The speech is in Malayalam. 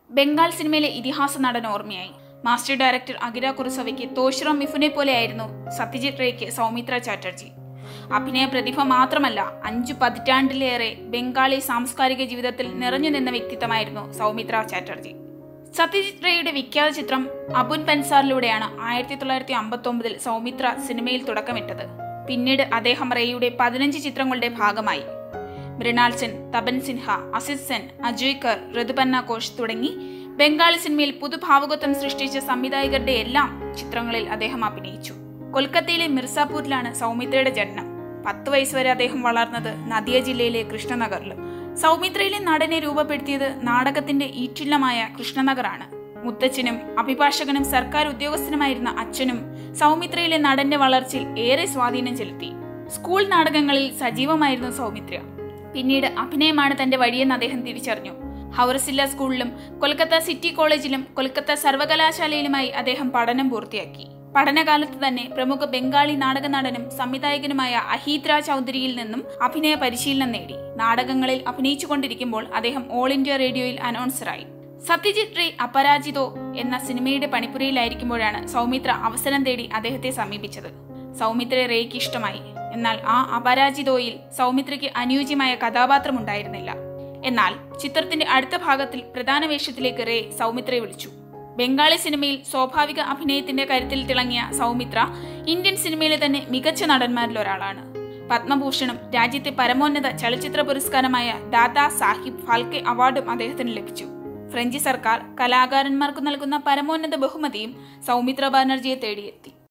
ബംഗാൾ സിനിമയിലെ ഇതിഹാസ നടൻ ഓർമ്മയായി മാസ്റ്റർ ഡയറക്ടർ അകിര കുറുസവയ്ക്ക് തോഷിറോ മിഫുനെ പോലെയായിരുന്നു സത്യജിത് റേക്ക് സൗമിത്ര ചാറ്റർജി അഭിനയ പ്രതിഭ മാത്രമല്ല അഞ്ചു പതിറ്റാണ്ടിലേറെ ബംഗാളി സാംസ്കാരിക ജീവിതത്തിൽ നിറഞ്ഞു നിന്ന വ്യക്തിത്വമായിരുന്നു സൗമിത്ര ചാറ്റർജി സത്യജിത് റേയുടെ വിഖ്യാത ചിത്രം അബുൻ പൻസാറിലൂടെയാണ് ആയിരത്തി തൊള്ളായിരത്തി അമ്പത്തി ഒമ്പതിൽ സൗമിത്ര സിനിമയിൽ തുടക്കമിട്ടത് പിന്നീട് അദ്ദേഹം റേയുടെ പതിനഞ്ച് ചിത്രങ്ങളുടെ ഭാഗമായി മൃണാൾ സെൻ തപൻ സിൻഹ അസിത് സെൻ അജയ് കർ ഋതുപന്ന ഘോഷ് തുടങ്ങി ബംഗാളി സിനിമയിൽ പുതുഭാവുകത്വം സൃഷ്ടിച്ച സംവിധായകരുടെ എല്ലാം ചിത്രങ്ങളിൽ അദ്ദേഹം അഭിനയിച്ചു കൊൽക്കത്തയിലെ മിർസാപൂരിലാണ് സൗമിത്രയുടെ ജനനം പത്ത് വയസ്സുവരെ അദ്ദേഹം വളർന്നത് നദിയ ജില്ലയിലെ കൃഷ്ണനഗറിലും സൗമിത്രയിലെ നടനെ രൂപപ്പെടുത്തിയത് നാടകത്തിന്റെ ഈറ്റില്ലമായ കൃഷ്ണനഗറാണ് മുത്തച്ഛനും അഭിഭാഷകനും സർക്കാർ ഉദ്യോഗസ്ഥനുമായിരുന്ന അച്ഛനും സൗമിത്രയിലെ നടന്റെ വളർച്ചയിൽ ഏറെ സ്വാധീനം ചെലുത്തി സ്കൂൾ നാടകങ്ങളിൽ സജീവമായിരുന്നു സൗമിത്ര പിന്നീട് അഭിനയമാണ് തന്റെ വഴിയെന്ന് അദ്ദേഹം തിരിച്ചറിഞ്ഞു ഹൗറസില്ല സ്കൂളിലും കൊൽക്കത്ത സിറ്റി കോളേജിലും കൊൽക്കത്ത സർവകലാശാലയിലുമായി അദ്ദേഹം പഠനം പൂർത്തിയാക്കി പഠനകാലത്ത് തന്നെ പ്രമുഖ ബംഗാളി നാടക നടനും സംവിധായകനുമായ അഹീദ്ര ചൗധരിയിൽ നിന്നും അഭിനയ പരിശീലനം നേടി നാടകങ്ങളിൽ അഭിനയിച്ചുകൊണ്ടിരിക്കുമ്പോൾ അദ്ദേഹം ഓൾ ഇന്ത്യ റേഡിയോയിൽ അനൗൺസറായി സത്യജിത് റേ അപരാജിതോ എന്ന സിനിമയുടെ പണിപ്പുരയിലായിരിക്കുമ്പോഴാണ് സൗമിത്ര അവസരം തേടി അദ്ദേഹത്തെ സമീപിച്ചത് സൗമിത്രയെ റേക്ക് ഇഷ്ടമായി എന്നാൽ ആ അപരാജിതോയിൽ സൗമിത്രയ്ക്ക് അനുയോജ്യമായ കഥാപാത്രം ഉണ്ടായിരുന്നില്ല എന്നാൽ ചിത്രത്തിന്റെ അടുത്ത ഭാഗത്തിൽ പ്രധാന വേഷത്തിലേക്ക് റേ സൗമിത്രയെ വിളിച്ചു ബംഗാളി സിനിമയിൽ സ്വാഭാവിക അഭിനയത്തിന്റെ കരുത്തിൽ തിളങ്ങിയ സൗമിത്ര ഇന്ത്യൻ സിനിമയിലെ തന്നെ മികച്ച നടന്മാരിൽ ഒരാളാണ് പത്മഭൂഷണും രാജ്യത്തെ പരമോന്നത ചലച്ചിത്ര പുരസ്കാരമായ ദാദാ സാഹിബ് ഫാൽക്കെ അവാർഡും അദ്ദേഹത്തിന് ലഭിച്ചു ഫ്രഞ്ച് സർക്കാർ കലാകാരന്മാർക്ക് നൽകുന്ന പരമോന്നത ബഹുമതിയും സൗമിത്ര ബാനർജിയെ തേടിയെത്തി